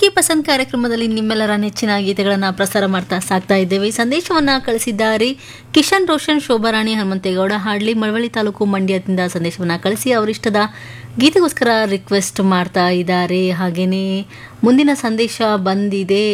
ಆಪ್ಗೆ ಪಸಂದ್ ಕಾರ್ಯಕ್ರಮದಲ್ಲಿ ನಿಮ್ಮೆಲ್ಲರ ನೆಚ್ಚಿನ ಗೀತೆಗಳನ್ನು ಪ್ರಸಾರ ಮಾಡ್ತಾ ಸಾಕ್ತಾ ಇದ್ದೇವೆ ಈ ಸಂದೇಶವನ್ನ ಕಳಿಸಿದ್ದಾರೆ ಕಿಶನ್ ರೋಷನ್ ಶೋಭಾರಾಣಿ ಹನುಮಂತೇಗೌಡ ಹಾಡ್ಲಿ ಮಳವಳ್ಳಿ ತಾಲೂಕು ಮಂಡ್ಯದಿಂದ ಸಂದೇಶವನ್ನ ಕಳಿಸಿ ಅವರಿಷ್ಟದ ಗೀತೆಗೋಸ್ಕರ ರಿಕ್ವೆಸ್ಟ್ ಮಾಡ್ತಾ ಇದ್ದಾರೆ ಹಾಗೇನೇ ಮುಂದಿನ ಸಂದೇಶ ಬಂದಿದೆ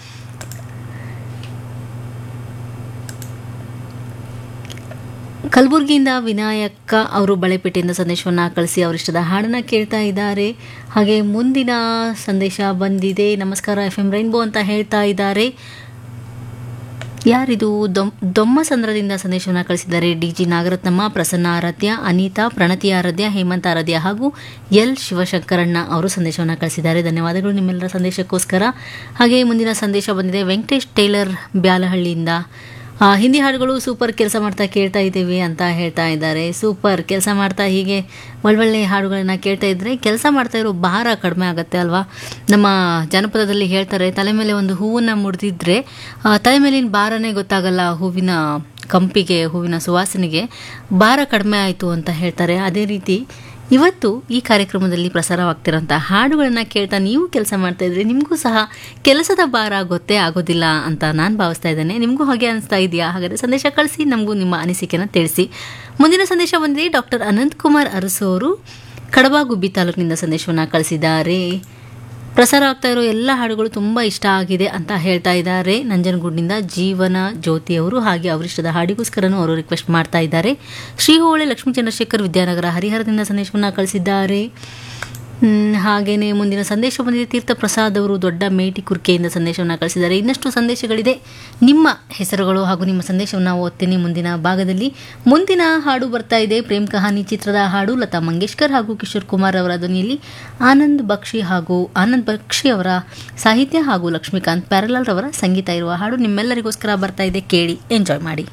ಕಲಬುರಗಿಯಿಂದ ವಿನಾಯಕ ಅವರು ಬಳೆಪೇಟೆಯಿಂದ ಸಂದೇಶವನ್ನ ಕಳಿಸಿ ಅವರಿಷ್ಟದ ಹಾಡನ್ನ ಕೇಳ್ತಾ ಇದ್ದಾರೆ ಹಾಗೆ ಮುಂದಿನ ಸಂದೇಶ ಬಂದಿದೆ ನಮಸ್ಕಾರ ಎಫ್ ಎಂ ರೈನ್ಬೋ ಅಂತ ಹೇಳ್ತಾ ಇದ್ದಾರೆ ಯಾರಿದು ದೊಮ್ ದೊಮ್ಮಸಂದ್ರದಿಂದ ಸಂದೇಶವನ್ನು ಕಳಿಸಿದ್ದಾರೆ ಡಿ ಜಿ ನಾಗರತ್ನಮ್ಮ ಪ್ರಸನ್ನ ಆರಾಧ್ಯ ಅನಿತಾ ಪ್ರಣತಿ ಆರಾಧ್ಯ ಹೇಮಂತ್ ಆರಾಧ್ಯ ಹಾಗೂ ಎಲ್ ಶಿವಶಂಕರಣ್ಣ ಅವರು ಸಂದೇಶವನ್ನು ಕಳಿಸಿದ್ದಾರೆ ಧನ್ಯವಾದಗಳು ನಿಮ್ಮೆಲ್ಲರ ಸಂದೇಶಕ್ಕೋಸ್ಕರ ಹಾಗೆ ಮುಂದಿನ ಸಂದೇಶ ಬಂದಿದೆ ವೆಂಕಟೇಶ್ ಟೇಲರ್ ಬ್ಯಾಲಹಳ್ಳಿಯಿಂದ ಆ, ಹಿಂದಿ ಹಾಡುಗಳು ಸೂಪರ್ ಕೆಲಸ ಮಾಡ್ತಾ ಕೇಳ್ತಾ ಇದ್ದೇವೆ ಅಂತ ಹೇಳ್ತಾ ಇದ್ದಾರೆ ಸೂಪರ್ ಕೆಲಸ ಮಾಡ್ತಾ ಹೀಗೆ ಒಳ್ಳೊಳ್ಳೆ ಹಾಡುಗಳನ್ನ ಕೇಳ್ತಾ ಇದ್ರೆ ಕೆಲಸ ಮಾಡ್ತಾ ಇರೋ ಭಾರ ಕಡಿಮೆ ಆಗುತ್ತೆ ಅಲ್ವಾ ನಮ್ಮ ಜನಪದದಲ್ಲಿ ಹೇಳ್ತಾರೆ ತಲೆ ಮೇಲೆ ಒಂದು ಹೂವನ್ನ ಮುಡಿದಿದ್ರೆ ತಲೆ ಮೇಲಿನ ಭಾರನೇ ಗೊತ್ತಾಗಲ್ಲ ಹೂವಿನ ಕಂಪಿಗೆ ಹೂವಿನ ಸುವಾಸನೆಗೆ ಭಾರ ಕಡಿಮೆ ಆಯಿತು ಅಂತ ಹೇಳ್ತಾರೆ ಅದೇ ರೀತಿ ಇವತ್ತು ಈ ಕಾರ್ಯಕ್ರಮದಲ್ಲಿ ಪ್ರಸಾರವಾಗ್ತಿರೋಂಥ ಹಾಡುಗಳನ್ನು ಕೇಳ್ತಾ ನೀವು ಕೆಲಸ ಮಾಡ್ತಾ ಇದ್ರೆ ನಿಮಗೂ ಸಹ ಕೆಲಸದ ಭಾರ ಗೊತ್ತೇ ಆಗೋದಿಲ್ಲ ಅಂತ ನಾನು ಭಾವಿಸ್ತಾ ಇದ್ದೇನೆ ನಿಮಗೂ ಹಾಗೆ ಅನಿಸ್ತಾ ಇದೆಯಾ ಹಾಗಾದರೆ ಸಂದೇಶ ಕಳಿಸಿ ನಮಗೂ ನಿಮ್ಮ ಅನಿಸಿಕೆನ ತಿಳಿಸಿ ಮುಂದಿನ ಸಂದೇಶ ಬಂದಿದೆ ಡಾಕ್ಟರ್ ಅನಂತ್ ಕುಮಾರ್ ಅರಸು ಅವರು ಕಡಬ ಗುಬ್ಬಿ ತಾಲೂಕಿನಿಂದ ಸಂದೇಶವನ್ನು ಕಳಿಸಿದ್ದಾರೆ ಪ್ರಸಾರ ಆಗ್ತಾ ಇರೋ ಎಲ್ಲ ಹಾಡುಗಳು ತುಂಬ ಇಷ್ಟ ಆಗಿದೆ ಅಂತ ಹೇಳ್ತಾ ಇದ್ದಾರೆ ನಂಜನಗೂಡಿನಿಂದ ಜೀವನ ಜ್ಯೋತಿ ಅವರು ಹಾಗೆ ಅವರಿಷ್ಟದ ಹಾಡಿಗೋಸ್ಕರನೂ ಅವರು ರಿಕ್ವೆಸ್ಟ್ ಮಾಡ್ತಾ ಇದ್ದಾರೆ ಶ್ರೀಹೋಳೆ ಲಕ್ಷ್ಮೀ ಚಂದ್ರಶೇಖರ್ ವಿದ್ಯಾನಗರ ಹರಿಹರದಿಂದ ಸಂದೇಶವನ್ನು ಕಳಿಸಿದ್ದಾರೆ ಹ್ಮ್, ಹಾಗೇನೆ ಮುಂದಿನ ಸಂದೇಶ ಬಂದಿದೆ ತೀರ್ಥ ಪ್ರಸಾದ್ ಅವರು ದೊಡ್ಡ ಮೇಟಿ ಕುರ್ಕೆಯಿಂದ ಸಂದೇಶವನ್ನು ಕಳಿಸಿದ್ದಾರೆ ಇನ್ನಷ್ಟು ಸಂದೇಶಗಳಿದೆ ನಿಮ್ಮ ಹೆಸರುಗಳು ಹಾಗೂ ನಿಮ್ಮ ಸಂದೇಶವನ್ನು ಓದ್ತೀನಿ ಮುಂದಿನ ಭಾಗದಲ್ಲಿ ಮುಂದಿನ ಹಾಡು ಬರ್ತಾ ಇದೆ ಪ್ರೇಮ್ ಕಹಾನಿ ಚಿತ್ರದ ಹಾಡು ಲತಾ ಮಂಗೇಶ್ಕರ್ ಹಾಗೂ ಕಿಶೋರ್ ಕುಮಾರ್ ಅವರ ಧ್ವನಿಯಲ್ಲಿ ಆನಂದ್ ಬಕ್ಷಿ ಹಾಗೂ ಆನಂದ್ ಬಕ್ಷಿ ಅವರ ಸಾಹಿತ್ಯ ಹಾಗೂ ಲಕ್ಷ್ಮೀಕಾಂತ್ ಪ್ಯಾರಲಾಲ್ ರವರ ಸಂಗೀತ ಇರುವ ಹಾಡು ನಿಮ್ಮೆಲ್ಲರಿಗೋಸ್ಕರ ಬರ್ತಾ ಇದೆ ಕೇಳಿ ಎಂಜಾಯ್ ಮಾಡಿ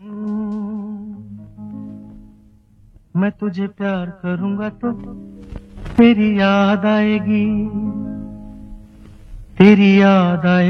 मैं तुझे प्यार करूंगा तो तेरी याद आएगी तेरी याद आएगी